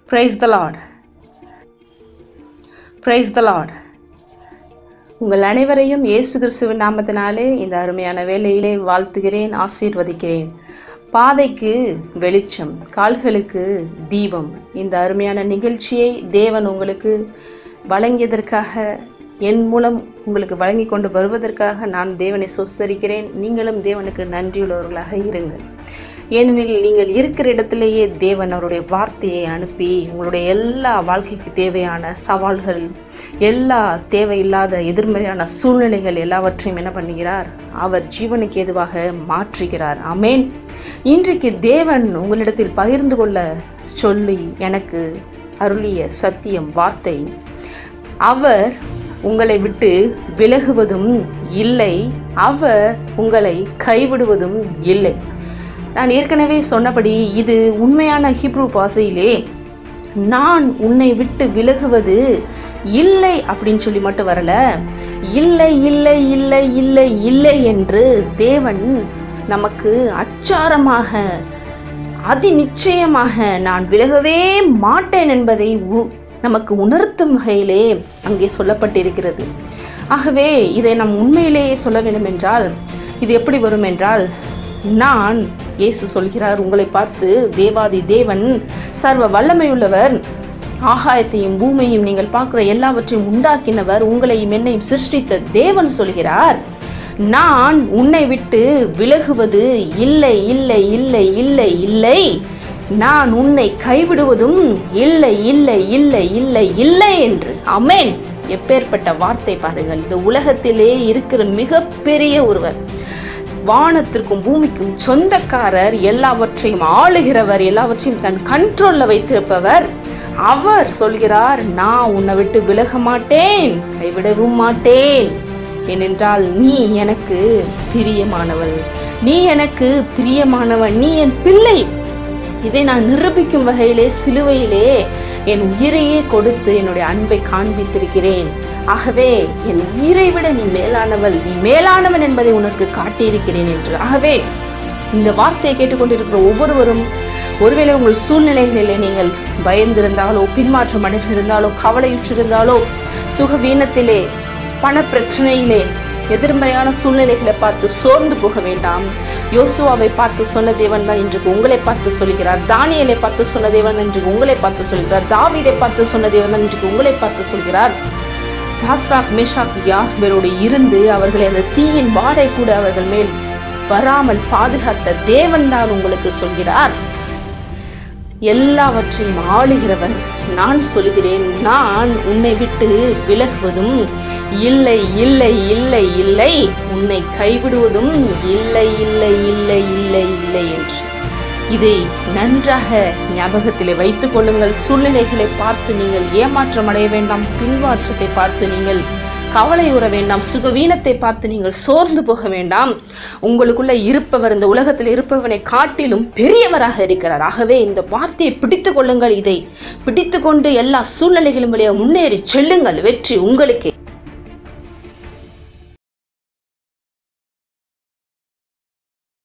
price the lord praise the lord உங்கள் அனைவரையும் இயேசு கிறிஸ்துவின் நாமத்தினாலே இந்த அருமையான வேலையிலே வாழ்த்துகிறேன் ஆசீர்வதிக்கிறேன் பாதைக்கு வெளிச்சம் கால்களுக்கு தீபம் இந்த அருமையான நிகழ்ச்சியை தேவன் உங்களுக்கு வழங்கியதற்காக என் மூலம் உங்களுக்கு வழங்கி கொண்டு வருவதற்காக நான் தேவனை சொஸ்தரிக்கிறேன் நீங்களும் தேவனுக்கு நன்றியுள்ளவர்களாக இருங்கள் ஏனெனில் நீங்கள் இருக்கிற இடத்திலேயே தேவன் அவருடைய வார்த்தையை அனுப்பி உங்களுடைய எல்லா வாழ்க்கைக்கு தேவையான சவால்கள் எல்லா தேவையில்லாத எதிர்மறையான சூழ்நிலைகள் எல்லாவற்றையும் என்ன பண்ணுகிறார் அவர் ஜீவனுக்கு ஏதுவாக மாற்றுகிறார் ஆமேன் இன்றைக்கு தேவன் உங்களிடத்தில் பகிர்ந்து கொள்ள சொல்லி எனக்கு அருளிய சத்தியம் வார்த்தை அவர் உங்களை விட்டு விலகுவதும் இல்லை அவர் உங்களை கைவிடுவதும் இல்லை நான் ஏற்கனவே சொன்னபடி இது உண்மையான ஹீப்ரூ பாசையிலே நான் உன்னை விட்டு விலகுவது இல்லை அப்படின்னு சொல்லி மட்டும் வரல இல்லை இல்லை இல்லை இல்லை இல்லை என்று தேவன் நமக்கு அச்சாரமாக அதி நிச்சயமாக நான் விலகவே மாட்டேன் என்பதை உ- நமக்கு உணர்த்தும் வகையிலே அங்கே சொல்லப்பட்டிருக்கிறது ஆகவே இதை நாம் உண்மையிலேயே சொல்ல வேண்டும் என்றால் இது எப்படி வரும் என்றால் நான் இயேசு சொல்கிறார் உங்களை பார்த்து தேவாதி தேவன் சர்வ வல்லமையுள்ளவர் ஆகாயத்தையும் பூமியையும் நீங்கள் பார்க்கிற எல்லாவற்றையும் உண்டாக்கினவர் உங்களையும் என்னையும் சிருஷ்டித்த தேவன் சொல்கிறார் நான் உன்னை விட்டு விலகுவது இல்லை இல்லை இல்லை இல்லை இல்லை நான் உன்னை கைவிடுவதும் இல்லை இல்லை இல்லை இல்லை இல்லை என்று அமேன் எப்பேற்பட்ட வார்த்தை பாருங்கள் இந்த உலகத்திலே இருக்கிற மிகப்பெரிய ஒருவர் வானத்திற்கும் பூமிக்கும் சொந்தக்காரர் எல்லாவற்றையும் ஆளுகிறவர் எல்லாவற்றையும் தன் கண்ட்ரோல்ல வைத்திருப்பவர் அவர் சொல்கிறார் நான் உன்னை விட்டு விலக மாட்டேன் கைவிடவும் மாட்டேன் ஏனென்றால் நீ எனக்கு பிரியமானவள் நீ எனக்கு பிரியமானவன் நீ என் பிள்ளை இதை நான் நிரூபிக்கும் வகையிலே சிலுவையிலே என் உயிரையே கொடுத்து என்னுடைய அன்பை காண்பித்திருக்கிறேன் ஆகவே என் உயிரை விட நீ மேலானவள் நீ மேலானவன் என்பதை உனக்கு காட்டியிருக்கிறேன் என்று ஆகவே இந்த வார்த்தையை கேட்டுக்கொண்டிருக்கிற ஒவ்வொருவரும் ஒருவேளை உங்கள் சூழ்நிலைகளிலே நீங்கள் பயந்திருந்தாலோ பின்மாற்றம் அடைந்திருந்தாலோ கவலையுற்றிருந்தாலோ சுகவீனத்திலே பண பிரச்சனையிலே எதிர்மறையான சூழ்நிலைகளை பார்த்து சோர்ந்து போக வேண்டாம் யோசுவாவை பார்த்து சொன்ன தேவன் தான் இன்றைக்கு உங்களை பார்த்து சொல்கிறார் தானியலை பார்த்து சொன்ன தேவன் தான் இன்றைக்கு உங்களை பார்த்து சொல்கிறார் தாவீதை பார்த்து சொன்ன தேவன் தான் இன்றைக்கு உங்களை பார்த்து சொல்கிறார் சாஸ்ராக் மேஷாக் யாஹ்பரோடு இருந்து அவர்களை அந்த தீயின் வாடை கூட அவர்கள் மேல் வராமல் பாதுகாத்த தேவன் தான் உங்களுக்கு சொல்கிறார் எல்லாவற்றையும் ஆளுகிறவன் நான் சொல்கிறேன் நான் உன்னை விட்டு விலகுவதும் இல்லை இல்லை இல்லை இல்லை உன்னை கைவிடுவதும் இல்லை இல்லை இல்லை இல்லை இல்லை என்று இதை நன்றாக ஞாபகத்திலே வைத்துக் கொள்ளுங்கள் சூழ்நிலைகளை பார்த்து நீங்கள் ஏமாற்றம் அடைய வேண்டாம் பின்மாற்றத்தை பார்த்து நீங்கள் கவலை உற வேண்டாம் சுகவீனத்தை பார்த்து நீங்கள் சோர்ந்து போக வேண்டாம் உங்களுக்குள்ள இருப்பவர் இந்த உலகத்தில் இருப்பவனை காட்டிலும் பெரியவராக இருக்கிறார் ஆகவே இந்த வார்த்தையை பிடித்து கொள்ளுங்கள் இதை பிடித்து கொண்டு எல்லா சூழ்நிலைகளும் வழியாக முன்னேறி செல்லுங்கள் வெற்றி உங்களுக்கு